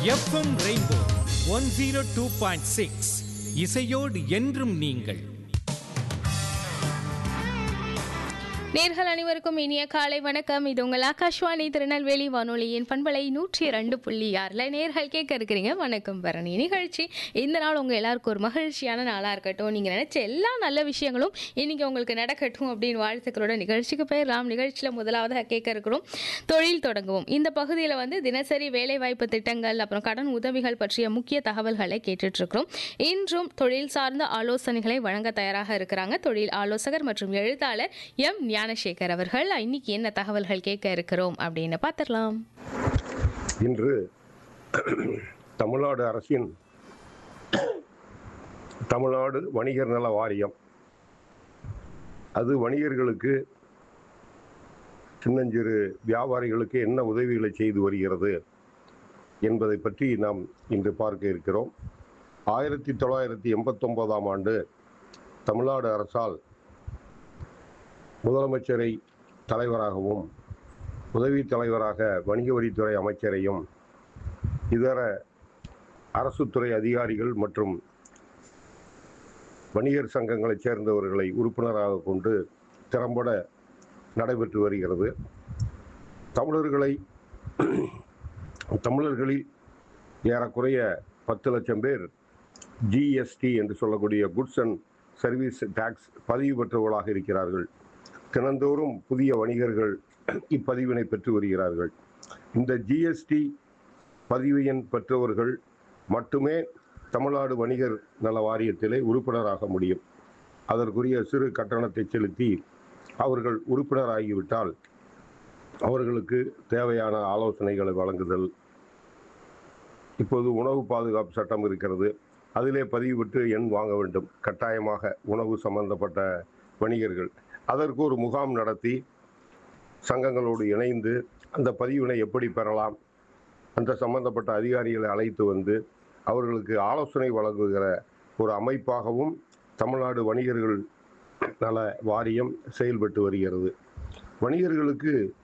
FM rainbow one zero two point six இசையோடு என்றும் நீங்கள் நேர்கள் அனைவருக்கும் இனிய காலை வணக்கம் இது உங்கள் ஆகாஷ்வாணி திருநெல்வேலி வானொலியின் பண்பலை நூற்றி இரண்டு புள்ளி ஆறில் நேர்கள் கேட்க இருக்கிறீங்க வணக்கம் பரணி நிகழ்ச்சி இந்த நாள் உங்கள் எல்லாருக்கும் ஒரு மகிழ்ச்சியான நாளாக இருக்கட்டும் நீங்கள் நினச்ச எல்லா நல்ல விஷயங்களும் இன்னைக்கு உங்களுக்கு நடக்கட்டும் அப்படின்னு வாழ்த்துக்களோட நிகழ்ச்சிக்கு போயிடலாம் நிகழ்ச்சியில் முதலாவதாக கேட்க இருக்கிறோம் தொழில் தொடங்குவோம் இந்த பகுதியில் வந்து தினசரி வேலைவாய்ப்பு திட்டங்கள் அப்புறம் கடன் உதவிகள் பற்றிய முக்கிய தகவல்களை கேட்டுட்டு இருக்கிறோம் இன்றும் தொழில் சார்ந்த ஆலோசனைகளை வழங்க தயாராக இருக்கிறாங்க தொழில் ஆலோசகர் மற்றும் எழுத்தாளர் எம் ஞானசேகர் அவர்கள் இன்னைக்கு என்ன தகவல்கள் கேட்க இருக்கிறோம் அப்படின்னு பார்த்துடலாம் இன்று தமிழ்நாடு அரசின் தமிழ்நாடு வணிகர் நல வாரியம் அது வணிகர்களுக்கு சின்னஞ்சிறு வியாபாரிகளுக்கு என்ன உதவிகளை செய்து வருகிறது என்பதை பற்றி நாம் இன்று பார்க்க இருக்கிறோம் ஆயிரத்தி தொள்ளாயிரத்தி எண்பத்தொன்பதாம் ஆண்டு தமிழ்நாடு அரசால் முதலமைச்சரை தலைவராகவும் உதவி தலைவராக வணிக வரித்துறை அமைச்சரையும் இதர அரசு துறை அதிகாரிகள் மற்றும் வணிகர் சங்கங்களைச் சேர்ந்தவர்களை உறுப்பினராக கொண்டு திறம்பட நடைபெற்று வருகிறது தமிழர்களை தமிழர்களில் ஏறக்குறைய பத்து லட்சம் பேர் ஜிஎஸ்டி என்று சொல்லக்கூடிய குட்ஸ் அண்ட் சர்வீஸ் டாக்ஸ் பதிவு பெற்றவர்களாக இருக்கிறார்கள் தினந்தோறும் புதிய வணிகர்கள் இப்பதிவினை பெற்று வருகிறார்கள் இந்த ஜிஎஸ்டி பதிவு எண் பெற்றவர்கள் மட்டுமே தமிழ்நாடு வணிகர் நல வாரியத்திலே உறுப்பினராக முடியும் அதற்குரிய சிறு கட்டணத்தை செலுத்தி அவர்கள் உறுப்பினராகிவிட்டால் அவர்களுக்கு தேவையான ஆலோசனைகளை வழங்குதல் இப்போது உணவு பாதுகாப்பு சட்டம் இருக்கிறது அதிலே பதிவுபட்டு எண் வாங்க வேண்டும் கட்டாயமாக உணவு சம்பந்தப்பட்ட வணிகர்கள் அதற்கு ஒரு முகாம் நடத்தி சங்கங்களோடு இணைந்து அந்த பதிவினை எப்படி பெறலாம் அந்த சம்பந்தப்பட்ட அதிகாரிகளை அழைத்து வந்து அவர்களுக்கு ஆலோசனை வழங்குகிற ஒரு அமைப்பாகவும் தமிழ்நாடு வணிகர்கள் நல வாரியம் செயல்பட்டு வருகிறது வணிகர்களுக்கு